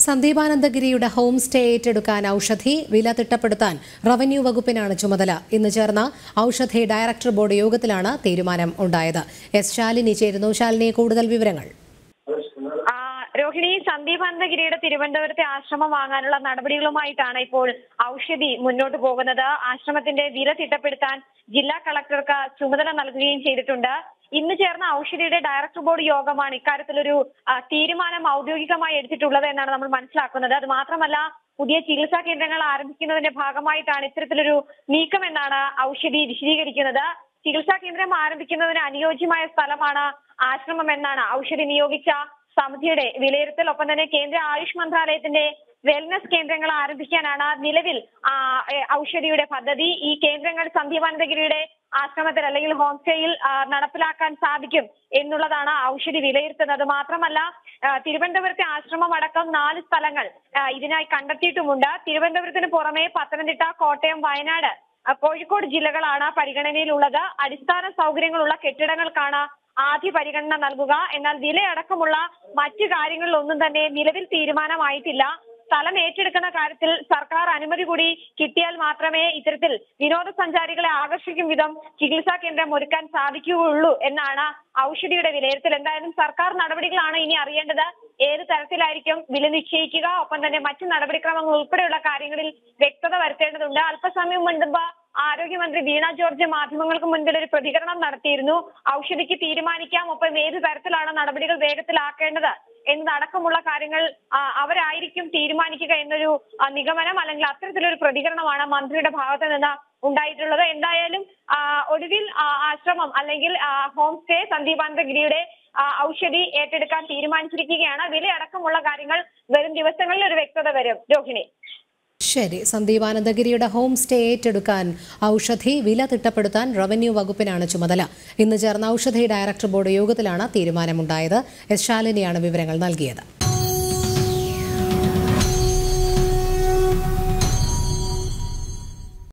സന്ദീപാനന്ദഗിരിയുടെ home stay ഏറ്റെടുക്കാൻ ഔഷധി വില തിട്ടപ്പെടുത്താൻ revenue വകുപ്പിനാണ് ചുമതല ഇന്ന് ചേർന്ന ഔഷധി ഡയറക്ടർ ബോർഡ് യോഗത്തിലാണ് തീരുമാനം ഉണ്ടായത് എസ് ശാലിനി ചേരുന്നു ശാലിനി കൂടുതൽ വിവരങ്ങൾ ആ, രോഹിണി സന്ദീപാനന്ദഗിരിയുടെ തിരുവനന്തപുരത്തെ ആശ്രമം വാങ്ങാനുള്ള നടപടികളുമായിട്ടാണ് ഇപ്പോൾ ഔഷധി മുന്നോട്ട് പോകുന്നത് ആശ്രമത്തിന്റെ വില തിട്ടപ്പെടുത്താൻ ജില്ലാ കളക്ടർക്ക് ചുമതല നൽകുകയും ചെയ്തിട്ടുണ്ട് ഇന്ന് ചേർന്ന ഔഷധിയുടെ ഡയറക്ടർ ബോർഡ് യോഗമാണ് ഇക്കാര്യത്തിലൊരു ആ, തീരുമാനം ഔദ്യോഗികമായി എടുത്തിട്ടുള്ളത് എന്നാണ് നമ്മൾ മനസ്സിലാക്കുന്നത് അത് മാത്രമല്ല പുതിയ ചികിത്സാ കേന്ദ്രങ്ങൾ ആരംഭിക്കുന്നതിന്റെ ഭാഗമായിട്ടാണ് ഇത്തരത്തിലൊരു നീക്കം എന്നാണ് ഔഷധി വിശദീകരിക്കുന്നത് ചികിത്സാ കേന്ദ്രം ആരംഭിക്കുന്നതിന് അനുയോജ്യമായ സ്ഥലമാണ് ആശ്രമം എന്നാണ് ഔഷധി നിയോഗിച്ച സമിതിയുടെ വിലയിരുത്തൽ ഒപ്പം തന്നെ കേന്ദ്ര ആയുഷ് മന്ത്രാലയത്തിന്റെ വെൽനസ് കേന്ദ്രങ്ങൾ ആരംഭിക്കാനാണ് നിലവിൽ ആ, എ, ഔഷധിയുടെ പദ്ധതി ഈ കേന്ദ്രങ്ങൾ സന്ദീപാനന്ദഗിരിയുടെ ആശ്രമത്തിൽ അല്ലെങ്കിൽ ഹോം സ്റ്റേയിൽ ആ, നടപ്പിലാക്കാൻ സാധിക്കും എന്നുള്ളതാണ് ഔഷധി വിലയിരുത്തുന്നത് മാത്രമല്ല ആ, തിരുവനന്തപുരത്തെ ആശ്രമം അടക്കം നാല് സ്ഥലങ്ങൾ ആ, ഇതിനായി കണ്ടെത്തിയിട്ടുമുണ്ട് തിരുവനന്തപുരത്തിന് പുറമെ പത്തനംതിട്ട കോട്ടയം വയനാട് ആ, കോഴിക്കോട് ജില്ലകളാണ് പരിഗണനയിലുള്ളത് അടിസ്ഥാന സൗകര്യങ്ങളുള്ള കെട്ടിടങ്ങൾക്കാണ് ആദ്യ പരിഗണന നൽകുക എന്നാൽ വിലയടക്കമുള്ള മറ്റു കാര്യങ്ങളിലൊന്നും തന്നെ നിലവിൽ തീരുമാനമായിട്ടില്ല സ്ഥലം ഏറ്റെടുക്കുന്ന കാര്യത്തിൽ സർക്കാർ അനുമതി കൂടി കിട്ടിയാൽ മാത്രമേ ഇത്തരത്തിൽ വിനോദസഞ്ചാരികളെ ആകർഷിക്കും വിധം ചികിത്സാ കേന്ദ്രം ഒരുക്കാൻ സാധിക്കുകയുള്ളൂ എന്നാണ് ഔഷധിയുടെ വിലയിരുത്തൽ എന്തായാലും സർക്കാർ നടപടികളാണ് ഇനി അറിയേണ്ടത് ഏത് തരത്തിലായിരിക്കും വില നിശ്ചയിക്കുക ഒപ്പം തന്നെ മറ്റു നടപടിക്രമങ്ങൾ ഉൾപ്പെടെയുള്ള കാര്യങ്ങളിൽ വ്യക്തത വരുത്തേണ്ടതുണ്ട് അല്പസമയം മുൻപ് ആരോഗ്യമന്ത്രി വീണ ജോർജ് മാധ്യമങ്ങൾക്ക് മുൻപിൽ ഒരു പ്രതികരണം നടത്തിയിരുന്നു ഔഷധിക്ക് തീരുമാനിക്കാം ഒപ്പം ഏത് തരത്തിലാണ് നടപടികൾ വേഗത്തിലാക്കേണ്ടത് എന്നതടക്കമുള്ള കാര്യങ്ങൾ ആ, അവരായിരിക്കും തീരുമാനിക്കുക എന്നൊരു ആ, നിഗമനം അല്ലെങ്കിൽ അത്തരത്തിലൊരു പ്രതികരണമാണ് മന്ത്രിയുടെ ഭാഗത്ത് നിന്ന് ഉണ്ടായിട്ടുള്ളത് എന്തായാലും ആ, ഒടുവിൽ ആ, ആശ്രമം അല്ലെങ്കിൽ ആ, ഹോം സ്റ്റേ സന്ദീപാനന്ദഗിരിയുടെ ആ, ഔഷധി ഏറ്റെടുക്കാൻ തീരുമാനിച്ചിരിക്കുകയാണ് വിലയടക്കമുള്ള കാര്യങ്ങൾ വരും ദിവസങ്ങളിൽ ഒരു വ്യക്തത വരും രോഹിണി ശരി സന്ദീപാനന്ദഗിരിയുടെ ഹോം സ്റ്റേ ഏറ്റെടുക്കാൻ ഔഷധി വില തിട്ടപ്പെടുത്താൻ റവന്യൂ വകുപ്പിനാണ് ചുമതല ഇന്ന് ചേർന്ന ഔഷധി ഡയറക്ടർ ബോർഡ് യോഗത്തിലാണ് തീരുമാനമുണ്ടായത് എസ് ശാലിനിയാണ് വിവരങ്ങൾ നൽകിയത്